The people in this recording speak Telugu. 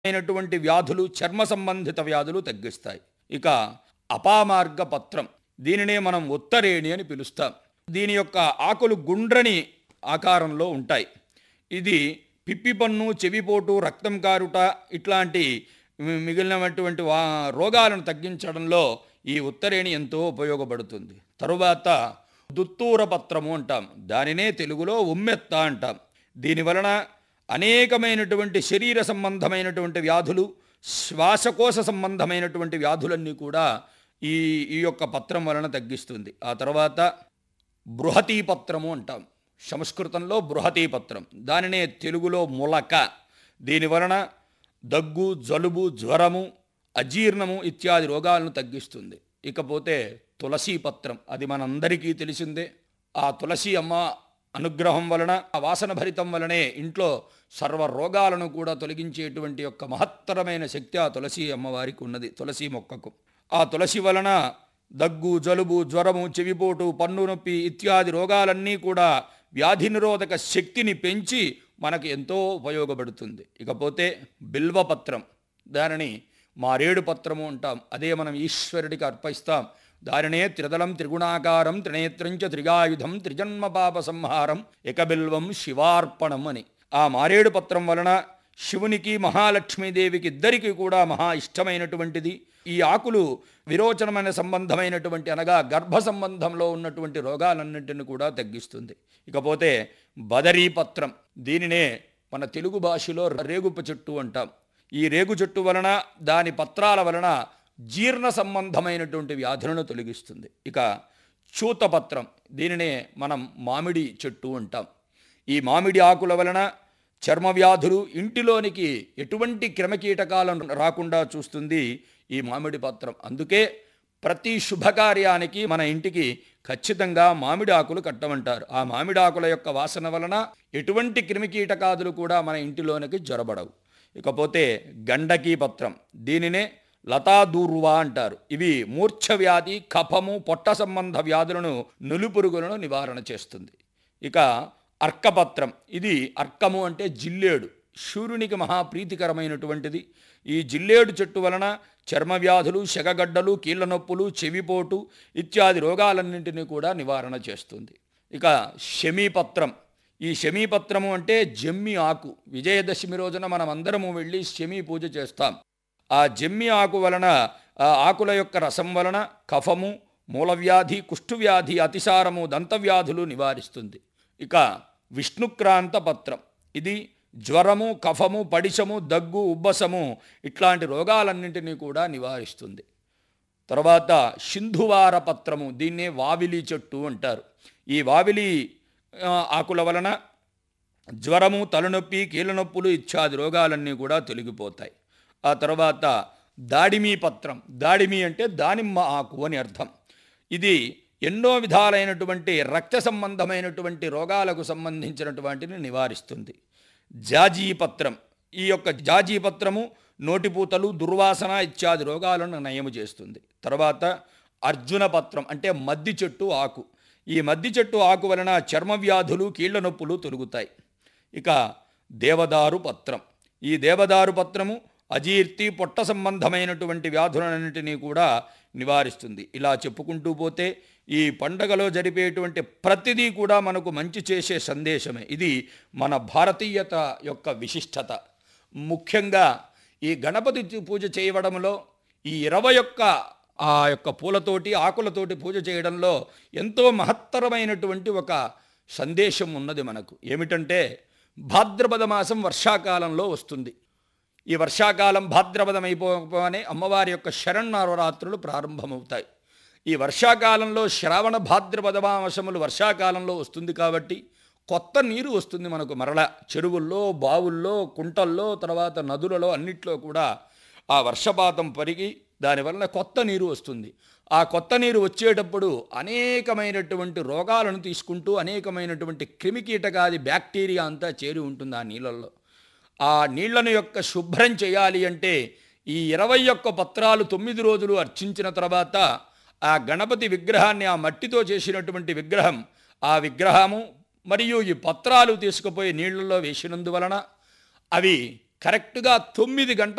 అయినటువంటి వ్యాధులు చర్మ సంబంధిత వ్యాధులు తగ్గిస్తాయి ఇక అపామార్గ పత్రం దీనినే మనం ఉత్తరేణి అని పిలుస్తాం దీని యొక్క ఆకులు గుండ్రని ఆకారంలో ఉంటాయి ఇది పిప్పి పన్ను చెవిపోటు రక్తం కారుట ఇట్లాంటి మి- మిగిలినటువంటి వా రోగాలను తగ్గించడంలో ఈ ఉత్తరేణి ఎంతో ఉపయోగపడుతుంది తరువాత దుత్తూర పత్రము అంటాం దానినే తెలుగులో ఉమ్మెత్త అంటాం దీని వలన అనేకమైనటువంటి శరీర సంబంధమైనటువంటి వ్యాధులు శ్వాసకోశ సంబంధమైనటువంటి వ్యాధులన్నీ కూడా ఈ ఈ యొక్క పత్రం వలన తగ్గిస్తుంది ఆ తర్వాత బృహతీ పత్రము అంటాం సంస్కృతంలో బృహతీ పత్రం దానినే తెలుగులో ములక దీని వలన దగ్గు జలుబు జ్వరము అజీర్ణము ఇత్యాది రోగాలను తగ్గిస్తుంది ఇకపోతే తులసీ పత్రం అది మనందరికీ తెలిసిందే ఆ తులసి అమ్మ అనుగ్రహం వలన ఆ వాసన భరితం వలనే ఇంట్లో సర్వ రోగాలను కూడా తొలగించేటువంటి యొక్క మహత్తరమైన శక్తి ఆ తులసి అమ్మవారికి ఉన్నది తులసి మొక్కకు ఆ తులసి వలన దగ్గు జలుబు జ్వరము చెవిపోటు పన్ను నొప్పి ఇత్యాది రోగాలన్నీ కూడా వ్యాధి నిరోధక శక్తిని పెంచి మనకు ఎంతో ఉపయోగపడుతుంది ఇకపోతే బిల్వపత్రం దానిని మారేడు పత్రము అంటాం అదే మనం ఈశ్వరుడికి అర్పిస్తాం దానినే త్రిదలం త్రిగుణాకారం త్రినేత్రంచ త్రిగాయుధం త్రిజన్మ పాప సంహారం ఏకబిల్వం శివార్పణం అని ఆ మారేడు పత్రం వలన శివునికి మహాలక్ష్మీదేవికి ఇద్దరికి కూడా మహా ఇష్టమైనటువంటిది ఈ ఆకులు విరోచనమైన సంబంధమైనటువంటి అనగా గర్భ సంబంధంలో ఉన్నటువంటి రోగాలన్నింటిని కూడా తగ్గిస్తుంది ఇకపోతే బదరీ పత్రం దీనినే మన తెలుగు భాషలో రేగుప చెట్టు అంటాం ఈ రేగు చెట్టు వలన దాని పత్రాల వలన జీర్ణ సంబంధమైనటువంటి వ్యాధులను తొలగిస్తుంది ఇక చూతపత్రం దీనినే మనం మామిడి చెట్టు అంటాం ఈ మామిడి ఆకుల వలన చర్మ వ్యాధులు ఇంటిలోనికి ఎటువంటి క్రిమకీటకాలను రాకుండా చూస్తుంది ఈ మామిడి పత్రం అందుకే ప్రతి శుభకార్యానికి మన ఇంటికి ఖచ్చితంగా మామిడి ఆకులు కట్టమంటారు ఆ మామిడి ఆకుల యొక్క వాసన వలన ఎటువంటి క్రిమికీటకాదులు కూడా మన ఇంటిలోనికి జొరబడవు ఇకపోతే గండకీ పత్రం దీనినే లతాదూర్వా అంటారు ఇవి మూర్ఛ వ్యాధి కఫము పొట్ట సంబంధ వ్యాధులను నులుపురుగులను నివారణ చేస్తుంది ఇక అర్కపత్రం ఇది అర్కము అంటే జిల్లేడు సూర్యునికి మహాప్రీతికరమైనటువంటిది ఈ జిల్లేడు చెట్టు వలన చర్మ వ్యాధులు శగగడ్డలు కీళ్ళ నొప్పులు చెవిపోటు ఇత్యాది రోగాలన్నింటినీ కూడా నివారణ చేస్తుంది ఇక శమీపత్రం ఈ శమీపత్రము అంటే జమ్మి ఆకు విజయదశమి రోజున మనం అందరము వెళ్ళి శమీ పూజ చేస్తాం ఆ జమ్మి ఆకు వలన ఆ ఆకుల యొక్క రసం వలన కఫము మూలవ్యాధి కుష్ఠువ్యాధి అతిసారము దంతవ్యాధులు నివారిస్తుంది ఇక విష్ణుక్రాంత పత్రం ఇది జ్వరము కఫము పడిశము దగ్గు ఉబ్బసము ఇట్లాంటి రోగాలన్నింటినీ కూడా నివారిస్తుంది తర్వాత సింధువార పత్రము దీన్నే వావిలి చెట్టు అంటారు ఈ వావిలి ఆ, ఆకుల వలన జ్వరము తలనొప్పి కీళ్ళనొప్పులు ఇత్యాది రోగాలన్నీ కూడా తొలగిపోతాయి ఆ తర్వాత దాడిమి పత్రం దాడిమి అంటే దానిమ్మ ఆకు అని అర్థం ఇది ఎన్నో విధాలైనటువంటి రక్త సంబంధమైనటువంటి రోగాలకు సంబంధించినటువంటిని నివారిస్తుంది జాజీ పత్రం ఈ యొక్క జాజీ పత్రము నోటిపూతలు దుర్వాసన ఇత్యాది రోగాలను నయము చేస్తుంది తర్వాత అర్జున పత్రం అంటే మద్ది చెట్టు ఆకు ఈ మద్ది చెట్టు ఆకు వలన చర్మ వ్యాధులు కీళ్ల నొప్పులు తొలుగుతాయి ఇక దేవదారు పత్రం ఈ దేవదారు పత్రము అజీర్తి పొట్ట సంబంధమైనటువంటి వ్యాధులన్నింటినీ కూడా నివారిస్తుంది ఇలా చెప్పుకుంటూ పోతే ఈ పండగలో జరిపేటువంటి ప్రతిదీ కూడా మనకు మంచి చేసే సందేశమే ఇది మన భారతీయత యొక్క విశిష్టత ముఖ్యంగా ఈ గణపతి పూజ చేయడంలో ఈ ఇరవై యొక్క ఆ యొక్క పూలతోటి ఆకులతోటి పూజ చేయడంలో ఎంతో మహత్తరమైనటువంటి ఒక సందేశం ఉన్నది మనకు ఏమిటంటే భాద్రపద మాసం వర్షాకాలంలో వస్తుంది ఈ వర్షాకాలం భాద్రపదం అయిపోగానే అమ్మవారి యొక్క శరణ్నవరాత్రులు ప్రారంభమవుతాయి ఈ వర్షాకాలంలో శ్రావణ భాద్రపద మాసములు వర్షాకాలంలో వస్తుంది కాబట్టి కొత్త నీరు వస్తుంది మనకు మరల చెరువుల్లో బావుల్లో కుంటల్లో తర్వాత నదులలో అన్నిట్లో కూడా ఆ వర్షపాతం పరిగి దానివల్ల కొత్త నీరు వస్తుంది ఆ కొత్త నీరు వచ్చేటప్పుడు అనేకమైనటువంటి రోగాలను తీసుకుంటూ అనేకమైనటువంటి క్రిమికీటకాది బ్యాక్టీరియా అంతా చేరి ఉంటుంది ఆ నీళ్ళల్లో ఆ నీళ్లను యొక్క శుభ్రం చేయాలి అంటే ఈ ఇరవై ఒక్క పత్రాలు తొమ్మిది రోజులు అర్చించిన తర్వాత ఆ గణపతి విగ్రహాన్ని ఆ మట్టితో చేసినటువంటి విగ్రహం ఆ విగ్రహము మరియు ఈ పత్రాలు తీసుకుపోయి నీళ్ళల్లో వేసినందువలన అవి కరెక్ట్గా తొమ్మిది గంటల